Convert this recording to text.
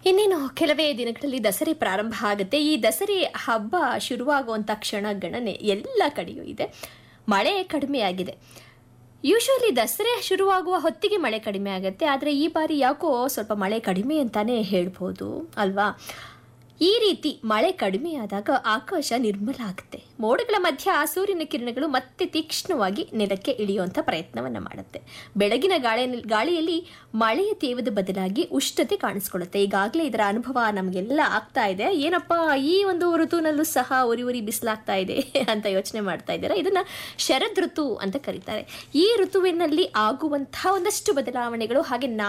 ಇನ್ನೇನು ಕೆಲವೇ ದಿನಗಳಲ್ಲಿ ದಸರೆ ಪ್ರಾರಂಭ ಆಗುತ್ತೆ ಈ ದಸರೆ ಹಬ್ಬ ಶುರುವಾಗುವಂಥ ಕ್ಷಣ ಗಣನೆ ಎಲ್ಲ ಕಡೆಯೂ ಇದೆ ಮಳೆ ಕಡಿಮೆ ಆಗಿದೆ ಯೂಶುವಲಿ ದಸರೆ ಶುರುವಾಗುವ ಹೊತ್ತಿಗೆ ಮಳೆ ಕಡಿಮೆ ಆಗುತ್ತೆ ಆದರೆ ಈ ಬಾರಿ ಯಾಕೋ ಸ್ವಲ್ಪ ಮಳೆ ಕಡಿಮೆ ಅಂತಾನೆ ಹೇಳ್ಬೋದು ಅಲ್ವಾ ಈ ರೀತಿ ಮಳೆ ಕಡಿಮೆಯಾದಾಗ ಆಕಾಶ ನಿರ್ಮಲ ಆಗುತ್ತೆ ಮೋಡಗಳ ಮಧ್ಯ ಸೂರ್ಯನ ಕಿರಣಗಳು ಮತ್ತೆ ತೀಕ್ಷ್ಣವಾಗಿ ನೆಲಕ್ಕೆ ಇಳಿಯುವಂಥ ಪ್ರಯತ್ನವನ್ನು ಮಾಡುತ್ತೆ ಬೆಳಗಿನ ಗಾಳಿ ಗಾಳಿಯಲ್ಲಿ ಮಳೆಯ ತೇವದ ಬದಲಾಗಿ ಉಷ್ಣತೆ ಕಾಣಿಸ್ಕೊಳ್ಳುತ್ತೆ ಈಗಾಗಲೇ ಇದರ ಅನುಭವ ನಮಗೆಲ್ಲ ಆಗ್ತಾ ಇದೆ ಏನಪ್ಪ ಈ ಒಂದು ಋತುನಲ್ಲೂ ಸಹ ಉರಿ ಉರಿ ಬಿಸಿಲಾಗ್ತಾ ಇದೆ ಅಂತ ಯೋಚನೆ ಮಾಡ್ತಾ ಇದ್ದಾರೆ ಇದನ್ನ ಶರದ್ ಋತು ಅಂತ ಕರೀತಾರೆ ಈ ಋತುವಿನಲ್ಲಿ ಆಗುವಂತಹ ಒಂದಷ್ಟು ಬದಲಾವಣೆಗಳು ಹಾಗೆ